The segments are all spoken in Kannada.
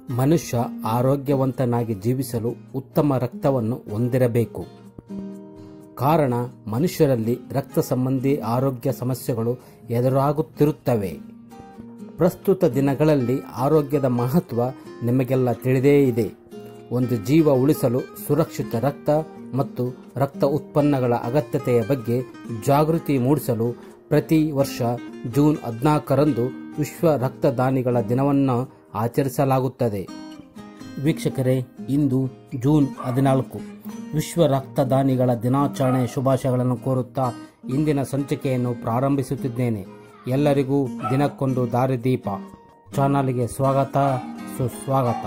ಮನುಷ್ಯ ಆರೋಗ್ಯವಂತನಾಗಿ ಜೀವಿಸಲು ಉತ್ತಮ ರಕ್ತವನ್ನು ಹೊಂದಿರಬೇಕು ಕಾರಣ ಮನುಷ್ಯರಲ್ಲಿ ರಕ್ತ ಸಂಬಂಧಿ ಆರೋಗ್ಯ ಸಮಸ್ಯೆಗಳು ಎದುರಾಗುತ್ತಿರುತ್ತವೆ ಪ್ರಸ್ತುತ ದಿನಗಳಲ್ಲಿ ಆರೋಗ್ಯದ ಮಹತ್ವ ನಿಮಗೆಲ್ಲ ತಿಳಿದೇ ಇದೆ ಒಂದು ಜೀವ ಉಳಿಸಲು ಸುರಕ್ಷಿತ ರಕ್ತ ಮತ್ತು ರಕ್ತ ಉತ್ಪನ್ನಗಳ ಅಗತ್ಯತೆಯ ಬಗ್ಗೆ ಜಾಗೃತಿ ಮೂಡಿಸಲು ಪ್ರತಿ ವರ್ಷ ಜೂನ್ ಹದಿನಾಲ್ಕರಂದು ವಿಶ್ವ ರಕ್ತದಾನಿಗಳ ದಿನವನ್ನು ಆಚರಿಸಲಾಗುತ್ತದೆ ವೀಕ್ಷಕರೇ ಇಂದು ಜೂನ್ ಹದಿನಾಲ್ಕು ವಿಶ್ವ ರಕ್ತದಾನಿಗಳ ದಿನಾಚರಣೆಯ ಶುಭಾಶಯಗಳನ್ನು ಕೋರುತ್ತಾ ಇಂದಿನ ಸಂಚಿಕೆಯನ್ನು ಪ್ರಾರಂಭಿಸುತ್ತಿದ್ದೇನೆ ಎಲ್ಲರಿಗೂ ದಿನಕ್ಕೊಂದು ದಾರಿದೀಪ ಚಾನಲ್ಗೆ ಸ್ವಾಗತ ಸುಸ್ವಾಗತ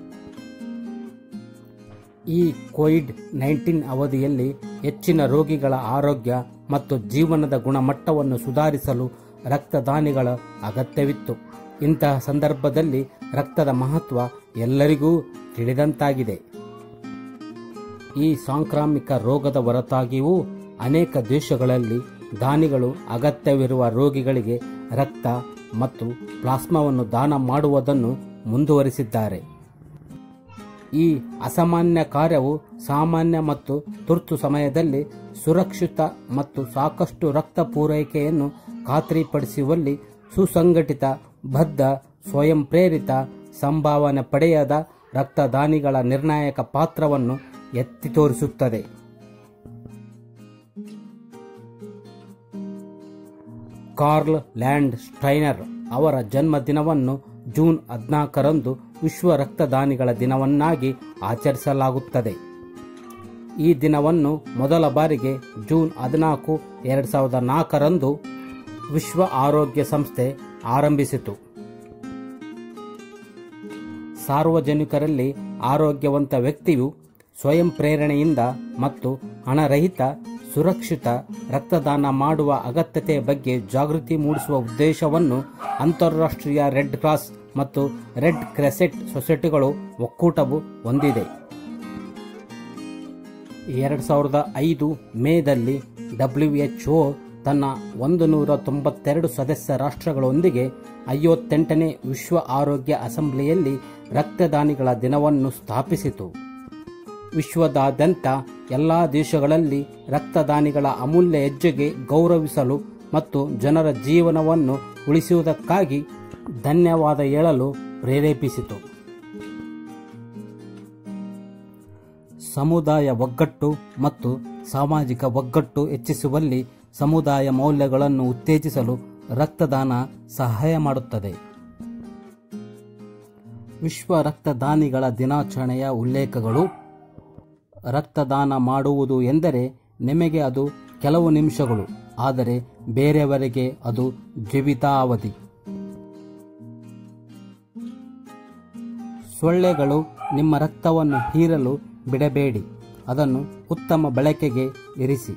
ಈ ಕೋವಿಡ್ ನೈನ್ಟೀನ್ ಅವಧಿಯಲ್ಲಿ ಹೆಚ್ಚಿನ ರೋಗಿಗಳ ಆರೋಗ್ಯ ಮತ್ತು ಜೀವನದ ಗುಣಮಟ್ಟವನ್ನು ಸುಧಾರಿಸಲು ರಕ್ತದಾನಿಗಳ ಅಗತ್ಯವಿತ್ತು ಇಂತಹ ಸಂದರ್ಭದಲ್ಲಿ ರಕ್ತದ ಮಹತ್ವ ಎಲ್ಲರಿಗೂ ತಿಳಿದಂತಾಗಿದೆ ಈ ಸಾಂಕ್ರಾಮಿಕ ರೋಗದ ಹೊರತಾಗಿಯೂ ಅನೇಕ ದೇಶಗಳಲ್ಲಿ ದಾನಿಗಳು ಅಗತ್ಯವಿರುವ ರೋಗಿಗಳಿಗೆ ರಕ್ತ ಮತ್ತು ಪ್ಲಾಸ್ಮಾವನ್ನು ದಾನ ಮಾಡುವುದನ್ನು ಮುಂದುವರಿಸಿದ್ದಾರೆ ಈ ಅಸಾಮಾನ್ಯ ಕಾರ್ಯವು ಸಾಮಾನ್ಯ ಮತ್ತು ತುರ್ತು ಸಮಯದಲ್ಲಿ ಸುರಕ್ಷಿತ ಮತ್ತು ಸಾಕಷ್ಟು ರಕ್ತ ಪೂರೈಕೆಯನ್ನು ಖಾತ್ರಿಪಡಿಸುವಲ್ಲಿ ಸುಸಂಘಟಿತ ಬದ್ಧ ಸ್ವಯಂ ಪ್ರೇರಿತ ಸಂಭಾವನೆ ಪಡೆಯದ ರಕ್ತದಾನಿಗಳ ನಿರ್ಣಾಯಕ ಪಾತ್ರವನ್ನು ಎತ್ತಿ ತೋರಿಸುತ್ತದೆ ಕಾರ್ಲ್ ಲ್ಯಾಂಡ್ ಸ್ಟೈನರ್ ಅವರ ಜನ್ಮದಿನವನ್ನು ಜೂನ್ ಹದಿನಾಲ್ಕರಂದು ವಿಶ್ವ ರಕ್ತದಾನಿಗಳ ದಿನವನ್ನಾಗಿ ಆಚರಿಸಲಾಗುತ್ತದೆ ಈ ದಿನವನ್ನು ಮೊದಲ ಬಾರಿಗೆ ಜೂನ್ ಹದಿನಾಲ್ಕು ಎರಡು ಸಾವಿರದ ನಾಲ್ಕರಂದು ವಿಶ್ವ ಆರೋಗ್ಯ ಸಂಸ್ಥೆ ಆರಂಭಿಸಿತು ಸಾರ್ವಜನಿಕರಲ್ಲಿ ಆರೋಗ್ಯವಂತ ವ್ಯಕ್ತಿಯು ಸ್ವಯಂ ಪ್ರೇರಣೆಯಿಂದ ಮತ್ತು ಹಣರಹಿತ ಸುರಕ್ಷಿತ ರಕ್ತದಾನ ಮಾಡುವ ಅಗತ್ಯತೆಯ ಬಗ್ಗೆ ಜಾಗೃತಿ ಮೂಡಿಸುವ ಉದ್ದೇಶವನ್ನು ಅಂತಾರಾಷ್ಟ್ರೀಯ ರೆಡ್ ಕ್ರಾಸ್ ಮತ್ತು ರೆಡ್ ಕ್ರೆಸೆಟ್ ಸೊಸೈಟಿಗಳು ಒಕ್ಕೂಟವು ಹೊಂದಿದೆ ಎರಡು ಸಾವಿರದ ಐದು ಮೇದಲ್ಲಿ ಡಬ್ಲ್ಯುಎಚ್ಒ ತನ್ನ ಒಂದು ನೂರ ತೊಂಬತ್ತೆರಡು ಸದಸ್ಯ ರಾಷ್ಟ್ರಗಳೊಂದಿಗೆ ಐವತ್ತೆಂಟನೇ ವಿಶ್ವ ಆರೋಗ್ಯ ಅಸೆಂಬ್ಲಿಯಲ್ಲಿ ರಕ್ತದಾನಿಗಳ ದಿನವನ್ನು ಸ್ಥಾಪಿಸಿತು ವಿಶ್ವದಾದ್ಯಂತ ಎಲ್ಲ ದೇಶಗಳಲ್ಲಿ ರಕ್ತದಾನಿಗಳ ಅಮೂಲ್ಯ ಹೆಜ್ಜೆಗೆ ಗೌರವಿಸಲು ಮತ್ತು ಜನರ ಜೀವನವನ್ನು ಉಳಿಸುವುದಕ್ಕಾಗಿ ಧನ್ಯವಾದ ಹೇಳಲು ಪ್ರೇರೇಪಿಸಿತು ಸಮುದಾಯ ಒಗ್ಗಟ್ಟು ಮತ್ತು ಸಾಮಾಜಿಕ ಒಗ್ಗಟ್ಟು ಹೆಚ್ಚಿಸುವಲ್ಲಿ ಸಮುದಾಯ ಮೌಲ್ಯಗಳನ್ನು ಉತ್ತೇಜಿಸಲು ರಕ್ತದಾನ ಸಹಾಯ ಮಾಡುತ್ತದೆ ವಿಶ್ವ ರಕ್ತದಾನಿಗಳ ದಿನಾಚರಣೆಯ ಉಲ್ಲೇಖಗಳು ರಕ್ತದಾನ ಮಾಡುವುದು ಎಂದರೆ ನಿಮಗೆ ಅದು ಕೆಲವು ನಿಮಿಷಗಳು ಆದರೆ ಬೇರೆಯವರಿಗೆ ಅದು ಜೀವಿತಾವಧಿ ಸೊಳ್ಳೆಗಳು ನಿಮ್ಮ ರಕ್ತವನ್ನು ಹೀರಲು ಬಿಡಬೇಡಿ ಅದನ್ನು ಉತ್ತಮ ಬಳಕೆಗೆ ಇರಿಸಿ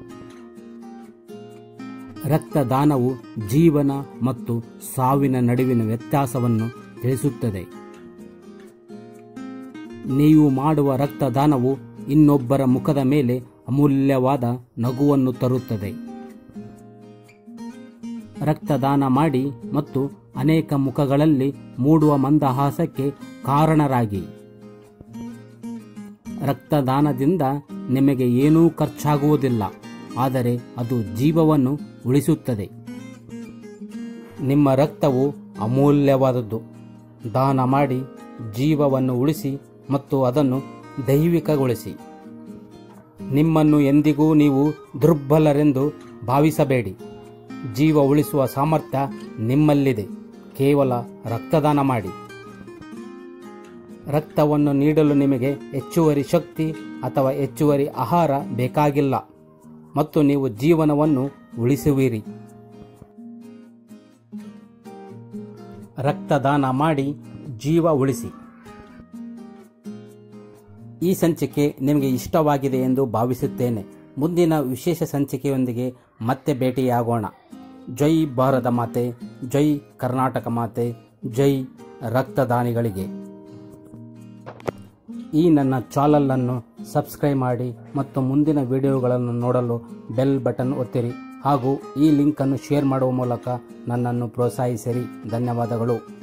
ರಕ್ತದಾನವು ಜೀವನ ಮತ್ತು ಸಾವಿನ ನಡುವಿನ ವ್ಯತ್ಯಾಸವನ್ನು ತಿಳಿಸುತ್ತದೆ ನೀವು ಮಾಡುವ ರಕ್ತದಾನವು ಇನ್ನೊಬ್ಬರ ಮುಖದ ಮೇಲೆ ಅಮೂಲ್ಯವಾದ ನಗುವನ್ನು ತರುತ್ತದೆ ರಕ್ತದಾನ ಮಾಡಿ ಮತ್ತು ಅನೇಕ ಮುಖಗಳಲ್ಲಿ ಮೂಡುವ ಮಂದಹಾಸಕ್ಕೆ ಕಾರಣರಾಗಿ ರಕ್ತದಾನದಿಂದ ನಿಮಗೆ ಏನೂ ಖರ್ಚಾಗುವುದಿಲ್ಲ ಆದರೆ ಅದು ಜೀವವನ್ನು ಉಳಿಸುತ್ತದೆ ನಿಮ್ಮ ರಕ್ತವು ಅಮೂಲ್ಯವಾದದ್ದು ದಾನ ಮಾಡಿ ಜೀವವನ್ನು ಉಳಿಸಿ ಮತ್ತು ಅದನ್ನು ದೈವಿಕಗೊಳಿಸಿ ನಿಮ್ಮನ್ನು ಎಂದಿಗೂ ನೀವು ದುರ್ಬಲರೆಂದು ಭಾವಿಸಬೇಡಿ ಜೀವ ಉಳಿಸುವ ಸಾಮರ್ಥ್ಯ ನಿಮ್ಮಲ್ಲಿದೆ ಕೇವಲ ರಕ್ತದಾನ ಮಾಡಿ ರಕ್ತವನ್ನು ನೀಡಲು ನಿಮಗೆ ಹೆಚ್ಚುವರಿ ಶಕ್ತಿ ಅಥವಾ ಹೆಚ್ಚುವರಿ ಆಹಾರ ಬೇಕಾಗಿಲ್ಲ ಮತ್ತು ನೀವು ಜೀವನವನ್ನು ಉಳಿಸುವಿರಿ ರಕ್ತದಾನ ಮಾಡಿ ಜೀವ ಉಳಿಸಿ ಈ ಸಂಚಿಕೆ ನಿಮಗೆ ಇಷ್ಟವಾಗಿದೆ ಎಂದು ಭಾವಿಸುತ್ತೇನೆ ಮುಂದಿನ ವಿಶೇಷ ಸಂಚಿಕೆಯೊಂದಿಗೆ ಮತ್ತೆ ಭೇಟಿಯಾಗೋಣ ಜೈ ಭಾರತ ಮಾತೆ ಜೈ ಕರ್ನಾಟಕ ಮಾತೆ ಜೈ ರಕ್ತದಾನಿಗಳಿಗೆ ಈ ನನ್ನ ಚಾನಲನ್ನು ಸಬ್ಸ್ಕ್ರೈಬ್ ಮಾಡಿ ಮತ್ತು ಮುಂದಿನ ವಿಡಿಯೋಗಳನ್ನು ನೋಡಲು ಬೆಲ್ ಬಟನ್ ಒತ್ತಿರಿ ಹಾಗೂ ಈ ಲಿಂಕನ್ನು ಶೇರ್ ಮಾಡುವ ಮೂಲಕ ನನ್ನನ್ನು ಪ್ರೋತ್ಸಾಹಿಸಿರಿ ಧನ್ಯವಾದಗಳು